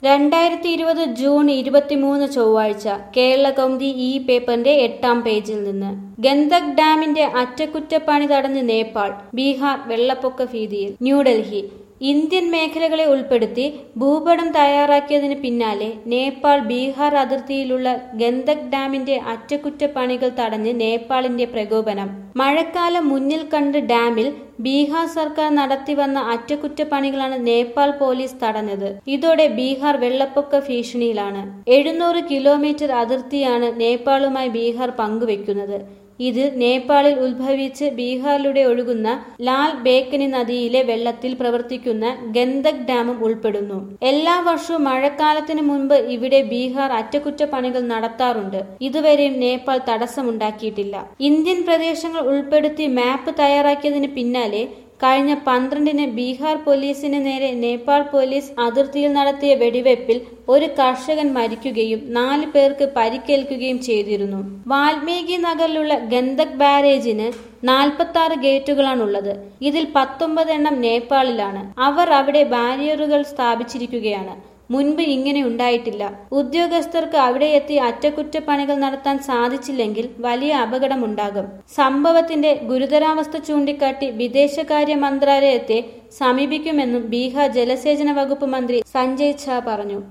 രണ്ടായിരത്തി ഇരുപത് ജൂൺ ഇരുപത്തിമൂന്ന് ചൊവ്വാഴ്ച കേരള കൗമുദി ഈ പേപ്പറിന്റെ എട്ടാം പേജിൽ നിന്ന് ഗന്ദക് ഡാമിന്റെ അറ്റകുറ്റപ്പണി തടഞ്ഞ് നേപ്പാൾ ബീഹാർ വെള്ളപ്പൊക്ക ഭീതിയിൽ ന്യൂഡൽഹി ഇന്ത്യൻ മേഖലകളെ ഉൾപ്പെടുത്തി ഭൂപടം തയ്യാറാക്കിയതിന് പിന്നാലെ നേപ്പാൾ ബീഹാർ അതിർത്തിയിലുള്ള ഗന്ദക് ഡാമിന്റെ അറ്റകുറ്റപ്പണികൾ തടഞ്ഞ് നേപ്പാളിന്റെ പ്രകോപനം മഴക്കാലം മുന്നിൽ കണ്ട് ഡാമിൽ ബീഹാർ സർക്കാർ നടത്തിവന്ന അറ്റകുറ്റപ്പണികളാണ് നേപ്പാൾ പോലീസ് തടഞ്ഞത് ഇതോടെ ബീഹാർ വെള്ളപ്പൊക്ക ഭീഷണിയിലാണ് എഴുന്നൂറ് കിലോമീറ്റർ അതിർത്തിയാണ് നേപ്പാളുമായി ബീഹാർ പങ്കുവെക്കുന്നത് ഇത് നേപ്പാളിൽ ഉത്ഭവിച്ച് ബീഹാറിലൂടെ ഒഴുകുന്ന ലാൽ ബേക്കനി നദിയിലെ വെള്ളത്തിൽ പ്രവർത്തിക്കുന്ന ഗന്ദക് ഡാമും ഉൾപ്പെടുന്നു എല്ലാ വർഷവും മഴക്കാലത്തിന് മുൻപ് ഇവിടെ ബീഹാർ അറ്റകുറ്റപ്പണികൾ നടത്താറുണ്ട് ഇതുവരെയും നേപ്പാൾ തടസ്സമുണ്ടാക്കിയിട്ടില്ല ഇന്ത്യൻ പ്രദേശങ്ങൾ ഉൾപ്പെടുത്തി മാപ്പ് തയ്യാറാക്കിയതിന് പിന്നാലെ കഴിഞ്ഞ പന്ത്രണ്ടിന് ബീഹാർ പോലീസിന് നേരെ നേപ്പാൾ പോലീസ് അതിർത്തിയിൽ നടത്തിയ വെടിവെപ്പിൽ ഒരു കർഷകൻ മരിക്കുകയും നാല് പേർക്ക് പരിക്കേൽക്കുകയും ചെയ്തിരുന്നു വാൽമീകി നഗറിലുള്ള ഗന്ദക് ബാരേജിന് നാൽപ്പത്തി ആറ് ഗേറ്റുകളാണുള്ളത് ഇതിൽ പത്തൊമ്പത് എണ്ണം നേപ്പാളിലാണ് അവർ അവിടെ ബാരിയറുകൾ സ്ഥാപിച്ചിരിക്കുകയാണ് മുൻപ് ഇങ്ങനെ ഉണ്ടായിട്ടില്ല ഉദ്യോഗസ്ഥർക്ക് അവിടെ എത്തി അറ്റകുറ്റപ്പണികൾ നടത്താൻ സാധിച്ചില്ലെങ്കിൽ വലിയ അപകടമുണ്ടാകും സംഭവത്തിന്റെ ഗുരുതരാവസ്ഥ ചൂണ്ടിക്കാട്ടി വിദേശകാര്യ മന്ത്രാലയത്തെ സമീപിക്കുമെന്നും ബീഹാർ ജലസേചന വകുപ്പ് മന്ത്രി സഞ്ജയ് ഝാ പറഞ്ഞു